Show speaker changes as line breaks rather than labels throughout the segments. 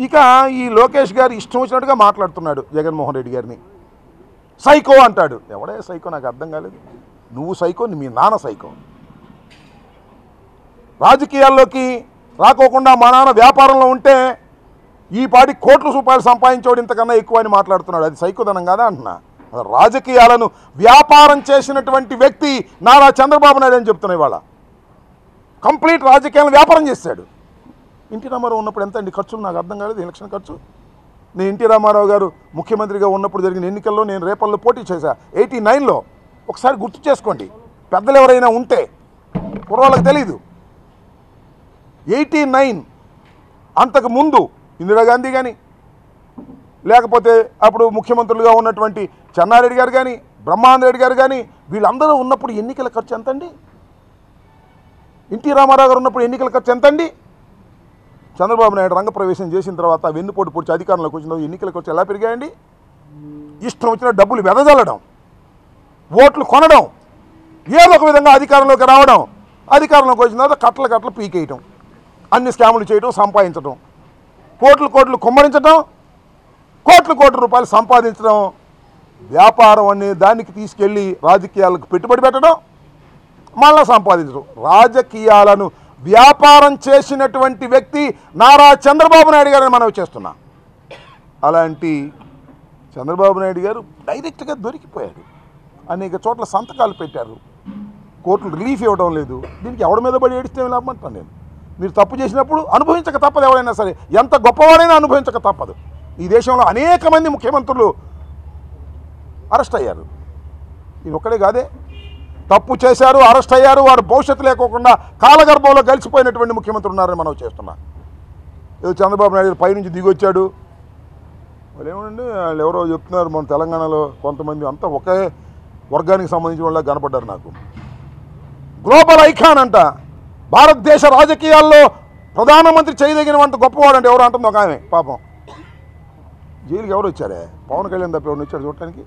ఇక ఈ లోకేష్ గారు ఇష్టం వచ్చినట్టుగా మాట్లాడుతున్నాడు జగన్మోహన్ రెడ్డి గారిని సైకో అంటాడు ఎవడే సైకో నాకు అర్థం కాలేదు నువ్వు సైకో మీ నాన్న సైకో రాజకీయాల్లోకి రాకోకుండా మా నాన్న వ్యాపారంలో ఉంటే ఈ పాటి కోట్ల రూపాయలు సంపాదించేవాడు ఇంతకన్నా ఎక్కువ అని మాట్లాడుతున్నాడు అది సైకోదనం కాదా అంటున్నా అసలు రాజకీయాలను వ్యాపారం చేసినటువంటి వ్యక్తి నారా చంద్రబాబు నాయుడు అని చెప్తున్నా ఇవాళ కంప్లీట్ రాజకీయాలను వ్యాపారం చేశాడు ఎన్టీ రామారావు ఉన్నప్పుడు ఎంత అండి ఖర్చులు నాకు అర్థం కాలేదు ఎలక్షన్ ఖర్చు నేను ఎన్టీ రామారావు గారు ముఖ్యమంత్రిగా ఉన్నప్పుడు జరిగిన ఎన్నికల్లో నేను రేపల్లో పోటీ చేశా ఎయిటీ నైన్లో ఒకసారి గుర్తు చేసుకోండి పెద్దలు ఎవరైనా ఉంటే కుర్రోళ్ళకి తెలీదు ఎయిటీ నైన్ అంతకు ముందు ఇందిరాగాంధీ కానీ లేకపోతే అప్పుడు ముఖ్యమంత్రులుగా ఉన్నటువంటి చెన్నారెడ్డి గారు కానీ బ్రహ్మానంద గారు కానీ వీళ్ళందరూ ఉన్నప్పుడు ఎన్నికల ఖర్చు ఎంత అండి ఎన్టీ రామారావు గారు ఉన్నప్పుడు ఎన్నికల ఖర్చు ఎంత అండి చంద్రబాబు నాయుడు రంగప్రవేశం చేసిన తర్వాత వెన్నుపోటు పొడిచి అధికారంలోకి వచ్చిన తర్వాత ఎన్నికల ఖర్చు ఎలా పెరిగాయండి ఇష్టం వచ్చిన డబ్బులు వెదజల్లడం ఓట్లు కొనడం ఏదో ఒక విధంగా అధికారంలోకి రావడం అధికారంలోకి వచ్చిన తర్వాత కట్టలు కట్టలు పీకేయటం అన్ని స్కాములు చేయడం సంపాదించడం కోట్లు కోట్లు కుమ్మరించడం కోట్ల కోట్ల రూపాయలు సంపాదించడం వ్యాపారం అనే దానికి తీసుకెళ్ళి రాజకీయాలకు పెట్టుబడి పెట్టడం మళ్ళా సంపాదించడం రాజకీయాలను వ్యాపారం చేసినటువంటి వ్యక్తి నారా చంద్రబాబు నాయుడు గారని మనం చేస్తున్నా అలాంటి చంద్రబాబు నాయుడు గారు డైరెక్ట్గా దొరికిపోయాడు అనేక చోట్ల సంతకాలు పెట్టారు కోర్టులు రిలీఫ్ ఇవ్వడం లేదు దీనికి ఎవడి మీద పడి ఏడిస్తే ఏం లాభం అంటాను నేను మీరు తప్పు చేసినప్పుడు అనుభవించక తప్పదు ఎవరైనా సరే ఎంత గొప్పవాడైనా అనుభవించక తప్పదు ఈ దేశంలో అనేక మంది ముఖ్యమంత్రులు అరెస్ట్ అయ్యారు ఇది ఒక్కడే కాదే తప్పు చేశారు అరెస్ట్ అయ్యారు వారు భవిష్యత్తు లేకోకుండా కాలగర్భంలో కలిసిపోయినటువంటి ముఖ్యమంత్రి ఉన్నారని మనం చేస్తున్నాం ఏదో చంద్రబాబు నాయుడు గారు పైనుంచి దిగొచ్చాడు వాళ్ళు ఏమండి వాళ్ళు ఎవరో చెప్తున్నారు మన తెలంగాణలో కొంతమంది అంతా ఒకే వర్గానికి సంబంధించిన వాళ్ళ కనపడ్డారు నాకు గ్లోబల్ ఐకాన్ అంట భారతదేశ రాజకీయాల్లో ప్రధానమంత్రి చేయదగిన వంట గొప్పవాడు అంటే ఎవరు అంటుంది ఒక ఆమె పాపం జైలుకి ఎవరు వచ్చారే పవన్ కళ్యాణ్ తప్ప ఎవరు వచ్చారు చూడటానికి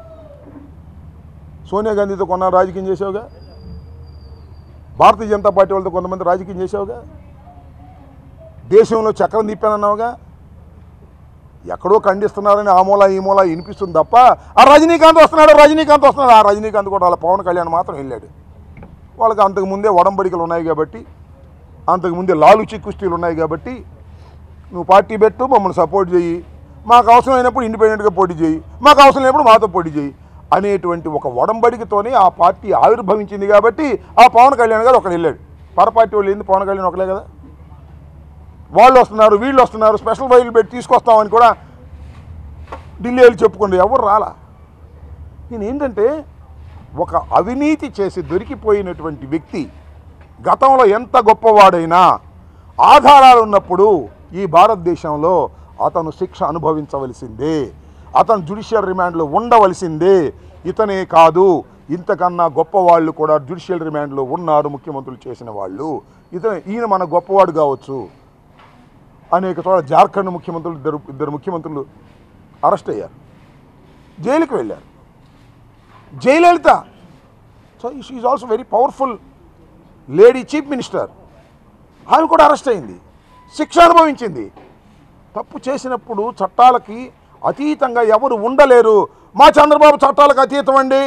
సోనియా గాంధీతో కొన్న రాజకీయం చేసావుగా భారతీయ జనతా పార్టీ వాళ్ళతో కొంతమంది రాజకీయం చేసావుగా దేశంలో చక్రం తిప్పానన్నావుగా ఎక్కడో ఖండిస్తున్నారని ఆ మూల ఈ మూల వినిపిస్తుంది తప్ప ఆ రజనీకాంత్ వస్తున్నాడు రజనీకాంత్ వస్తున్నాడు ఆ రజనీకాంత్ కూడా వాళ్ళ పవన్ కళ్యాణ్ మాత్రం వెళ్ళాడు వాళ్ళకి అంతకు ముందే ఒడంబడికలు ఉన్నాయి కాబట్టి అంతకు ముందే లాలుచి కుస్తీలు ఉన్నాయి కాబట్టి నువ్వు పార్టీ పెట్టు మమ్మల్ని సపోర్ట్ చేయి మాకు అవసరమైనప్పుడు ఇండిపెండెంట్గా పోటీ చేయి మాకు అవసరం లేనప్పుడు మాతో పోటీ చేయి అనేటువంటి ఒక ఒడంబడికతోనే ఆ పార్టీ ఆవిర్భవించింది కాబట్టి ఆ పవన్ కళ్యాణ్ గారు ఒకడు వెళ్ళాడు పర పార్టీ వాళ్ళు ఏంది పవన్ కళ్యాణ్ ఒకలే కదా వాళ్ళు వస్తున్నారు వీళ్ళు వస్తున్నారు స్పెషల్ వైలు పెట్టి తీసుకొస్తామని కూడా ఢిల్లీ వెళ్ళి చెప్పుకుంటే ఎవరు రాలా నేను ఏంటంటే ఒక అవినీతి చేసి దొరికిపోయినటువంటి వ్యక్తి గతంలో ఎంత గొప్పవాడైనా ఆధారాలు ఉన్నప్పుడు ఈ భారతదేశంలో అతను శిక్ష అనుభవించవలసిందే అతను జ్యుడిషియల్ రిమాండ్లో ఉండవలసిందే ఇతనే కాదు ఇంతకన్నా గొప్పవాళ్ళు కూడా జ్యుడిషియల్ రిమాండ్లో ఉన్నారు ముఖ్యమంత్రులు చేసిన వాళ్ళు ఇతను ఈయన మన గొప్పవాడు కావచ్చు అనేక చోట్ల జార్ఖండ్ ముఖ్యమంత్రులు ఇద్దరు ఇద్దరు ముఖ్యమంత్రులు అరెస్ట్ అయ్యారు జైలుకి వెళ్ళారు Jayalalithaa so she also very powerful lady chief minister ఆమె కూడా అరెస్ట్ అయింది శిక్ష అనుభవించింది తప్పు చేసినప్పుడు చట్టాలకి అతీతంగా ఎవరు ఉండలేరు మా చంద్రబాబు చట్టాలకు అతీతం అండి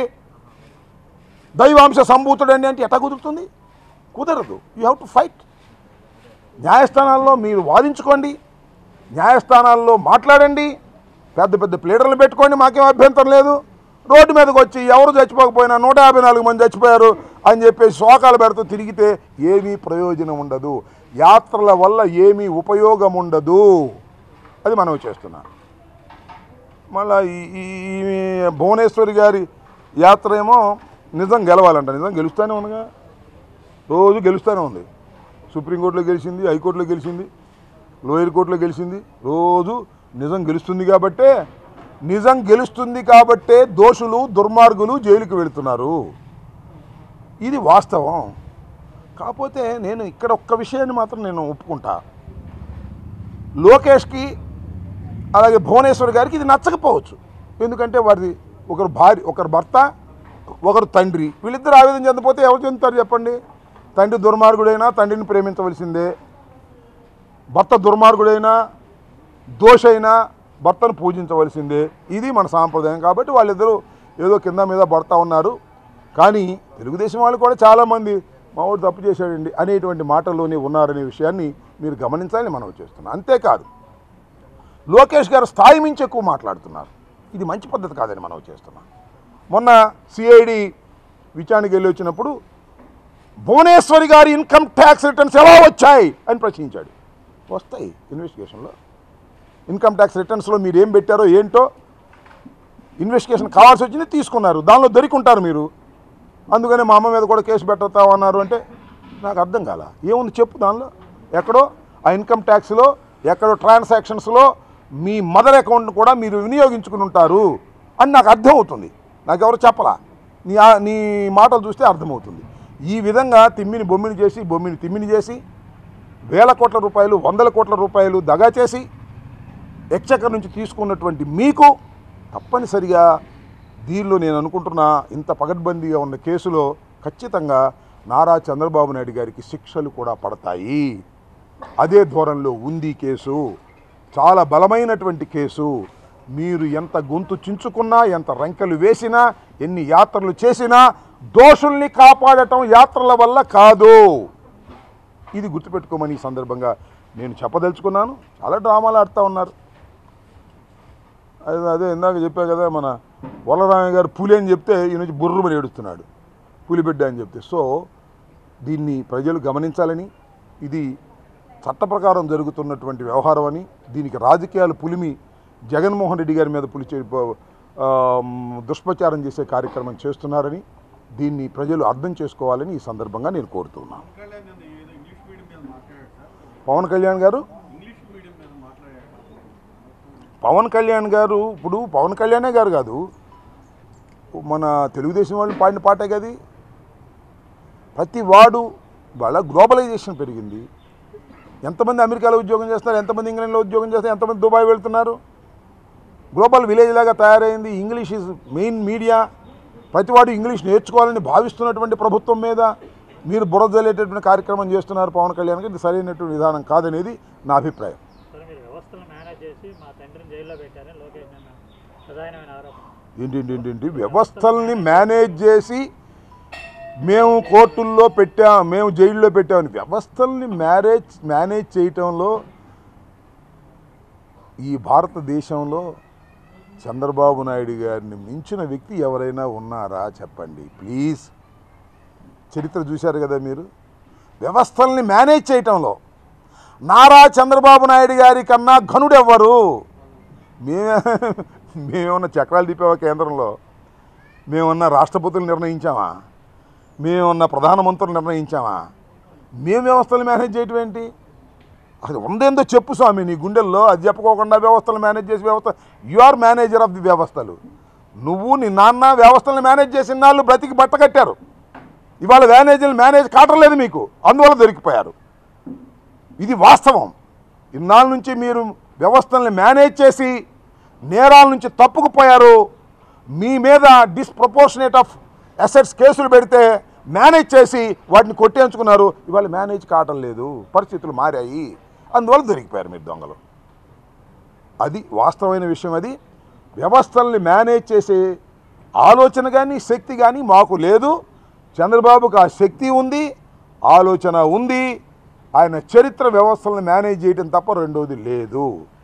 దైవాంశ సంభూతుడండి అంటే ఎట్లా కుదురుతుంది కుదరదు యూ హ్యావ్ టు ఫైట్ న్యాయస్థానాల్లో మీరు వాదించుకోండి న్యాయస్థానాల్లో మాట్లాడండి పెద్ద పెద్ద ప్లేడర్లు పెట్టుకోండి మాకేం అభ్యంతరం లేదు రోడ్డు మీదకి వచ్చి ఎవరు చచ్చిపోకపోయినా నూట యాభై నాలుగు మంది చచ్చిపోయారు అని చెప్పేసి శోకాలు పెడుతూ తిరిగితే ఏమీ ప్రయోజనం ఉండదు యాత్రల వల్ల ఏమీ ఉపయోగం ఉండదు అది మనం చేస్తున్నాం మళ్ళీ ఈ ఈ- ఈ భువనేశ్వరి గారి యాత్ర ఏమో నిజం గెలవాలంట నిజం గెలుస్తూనే ఉందిగా రోజు గెలుస్తూనే ఉంది సుప్రీంకోర్టులో గెలిచింది హైకోర్టులో గెలిచింది లోయర్ కోర్టులో గెలిచింది రోజు నిజం గెలుస్తుంది కాబట్టే నిజం గెలుస్తుంది కాబట్టే దోషులు దుర్మార్గులు జైలుకి వెళుతున్నారు ఇది వాస్తవం కాకపోతే నేను ఇక్కడ ఒక్క విషయాన్ని మాత్రం నేను ఒప్పుకుంటా లోకేష్కి అలాగే భువనేశ్వర్ గారికి ఇది నచ్చకపోవచ్చు ఎందుకంటే వారిది ఒకరు భార్య ఒకరు భర్త ఒకరు తండ్రి వీళ్ళిద్దరు ఆవేదన చెందపోతే ఎవరు చెందుతారు చెప్పండి తండ్రి దుర్మార్గుడైనా తండ్రిని ప్రేమించవలసిందే భర్త దుర్మార్గుడైనా దోషైనా భర్తను పూజించవలసిందే ఇది మన సాంప్రదాయం కాబట్టి వాళ్ళిద్దరూ ఏదో కింద మీద పడతా ఉన్నారు కానీ తెలుగుదేశం వాళ్ళు కూడా చాలామంది మావాడు తప్పు చేశాడండి అనేటువంటి మాటల్లోనే ఉన్నారనే విషయాన్ని మీరు గమనించాలని మనం చేస్తున్నాం అంతేకాదు లోకేష్ గారు స్థాయి మించి ఎక్కువ మాట్లాడుతున్నారు ఇది మంచి పద్ధతి కాదని మనం చేస్తున్నాం మొన్న సిఐడి విచారణకి వెళ్ళి వచ్చినప్పుడు భువనేశ్వరి గారి ఇన్కమ్ ట్యాక్స్ రిటర్న్స్ ఎలా వచ్చాయి అని ప్రశ్నించాడు వస్తాయి ఇన్వెస్టిగేషన్లో ఇన్కమ్ ట్యాక్స్ రిటర్న్స్లో మీరు ఏం పెట్టారో ఏంటో ఇన్వెస్టిగేషన్ కావాల్సి వచ్చింది తీసుకున్నారు దానిలో దొరికింటారు మీరు అందుకని మా అమ్మ మీద కూడా కేసు పెట్టతామన్నారు అంటే నాకు అర్థం కాల ఏముంది చెప్పు దానిలో ఎక్కడో ఆ ఇన్కమ్ ట్యాక్స్లో ఎక్కడో ట్రాన్సాక్షన్స్లో మీ మదర్ అకౌంట్ను కూడా మీరు వినియోగించుకుని ఉంటారు అని నాకు అర్థమవుతుంది నాకు ఎవరు చెప్పలా నీ ఆ- నీ మాటలు చూస్తే అర్థమవుతుంది ఈ విధంగా తిమ్మిని బొమ్మిని చేసి బొమ్మిని తిమ్మిని చేసి వేల కోట్ల రూపాయలు వందల కోట్ల రూపాయలు దగా చేసి ఎక్చకర్ నుంచి తీసుకున్నటువంటి మీకు తప్పనిసరిగా దీనిలో నేను అనుకుంటున్నా ఇంత పగడ్బందీగా ఉన్న కేసులో ఖచ్చితంగా నారా చంద్రబాబు నాయుడు గారికి శిక్షలు కూడా పడతాయి అదే ధోరణిలో ఉంది కేసు చాలా బలమైనటువంటి కేసు మీరు ఎంత గొంతు చించుకున్నా ఎంత రంకెలు వేసినా ఎన్ని యాత్రలు చేసినా దోషుల్ని కాపాడటం యాత్రల వల్ల కాదు ఇది గుర్తుపెట్టుకోమని ఈ సందర్భంగా నేను చెప్పదలుచుకున్నాను చాలా డ్రామాలు ఆడుతూ ఉన్నారు అదే అదే ఇందాక చెప్పా కదా మన వల్లరామయ్య గారు పులి అని చెప్తే ఈ నుంచి బుర్రుమని ఏడుస్తున్నాడు పులిబిడ్డ అని చెప్తే సో దీన్ని ప్రజలు గమనించాలని ఇది చట్ట ప్రకారం జరుగుతున్నటువంటి వ్యవహారం అని దీనికి రాజకీయాలు పులిమి జగన్మోహన్ రెడ్డి గారి మీద పులిచే ఆ, దుష్ప్రచారం చేసే కార్యక్రమం చేస్తున్నారని దీన్ని ప్రజలు అర్థం చేసుకోవాలని ఈ సందర్భంగా నేను కోరుతున్నాను
కళ్యాణ్ నిన్న ఏదో ఇంగ్లీష్ మీడియం మీద మాట్లాడాడు సార్
పవన్ కళ్యాణ్ గారు
ఇంగ్లీష్ మీడియం మీద మాట్లాడాడు
పవన్ కళ్యాణ్ గారు ఇప్పుడు పవన్ కళ్యాణే గారు కాదు మన తెలుగుదేశం వాళ్ళు పాడిన పాటే కది ప్రతి వాడు వాళ్ళ గ్లోబలైజేషన్ పెరిగింది ఎంతమంది అమెరికాలో ఉద్యోగం చేస్తున్నారు ఎంతమంది ఇంగ్లాండ్లో ఉద్యోగం చేస్తారు ఎంతమంది దుబాయ్ వెళ్తున్నారు గ్లోబల్ విలేజ్ లాగా తయారైంది ఇంగ్లీష్ ఇస్ మెయిన్ మీడియా ప్రతివాడు ఇంగ్లీష్ నేర్చుకోవాలని భావిస్తున్నటువంటి ప్రభుత్వం మీద మీరు బురదలేటటువంటి కార్యక్రమం చేస్తున్నారు పవన్ కళ్యాణ్ గారు ఇది సరైనటువంటి విధానం కాదనేది నా అభిప్రాయం
సరే మీరు వ్యవస్థను మేనేజ్ చేసి మా తండ్రిని జైల్లో పెట్టారని లోకేష్ నిన్న ప్రధానమైన ఆరోపణ
ఏంటి ఏంటి ఏంటి ఏంటి వ్యవస్థల్ని మేనేజ్ చేసి మేము కోర్టుల్లో పెట్టాం మేము జైల్లో పెట్టామని వ్యవస్థల్ని మ్యారేజ్ మేనేజ్ చేయటంలో ఈ భారతదేశంలో చంద్రబాబు నాయుడు గారిని మించిన వ్యక్తి ఎవరైనా ఉన్నారా చెప్పండి ప్లీజ్ చరిత్ర చూశారు కదా మీరు వ్యవస్థల్ని మేనేజ్ చేయటంలో నారా చంద్రబాబు నాయుడు గారి కన్నా ఘనుడెవ్వరు మేమే మేమేమన్నా చక్రాలు తిప్పావా కేంద్రంలో మేమన్నా రాష్ట్రపతులు నిర్ణయించామా మేమన్నా ప్రధానమంత్రులు నిర్ణయించామా మేము వ్యవస్థలు మేనేజ్ చేయటం ఏంటి అసలు ఉందేందో చెప్పు స్వామి నీ గుండెల్లో అది చెప్పుకోకుండా వ్యవస్థలు మేనేజ్ చేసి వ్యవస్థ you are manager of the వ్యవస్థలు నువ్వు నీ నాన్న వ్యవస్థలను మేనేజ్ చేసిన వాళ్ళు బ్రతికి బట్ట కట్టారు ఇవాళ మేనేజర్లు మేనేజ్ కావట్లేదు మీకు అందువల్ల దొరికిపోయారు ఇది వాస్తవం ఇన్నాళ్ళ నుంచి మీరు వ్యవస్థల్ని మేనేజ్ చేసి నేరాల నుంచి తప్పుకుపోయారు మీ మీద డిస్ప్రపోర్షనేట్ ఆఫ్ అసెట్స్ కేసులు పెడితే మేనేజ్ చేసి వాటిని కొట్టేంచుకున్నారు ఇవాళ మేనేజ్ కావటం లేదు పరిస్థితులు మారాయి అందువల్ల దొరికిపోయారు మీరు దొంగలు అది వాస్తవమైన విషయం అది వ్యవస్థల్ని మేనేజ్ చేసే ఆలోచన కానీ శక్తి కానీ మాకు లేదు చంద్రబాబుకు ఆ శక్తి ఉంది ఆలోచన ఉంది ఆయన చరిత్ర వ్యవస్థలను మేనేజ్ చేయటం తప్ప రెండోది లేదు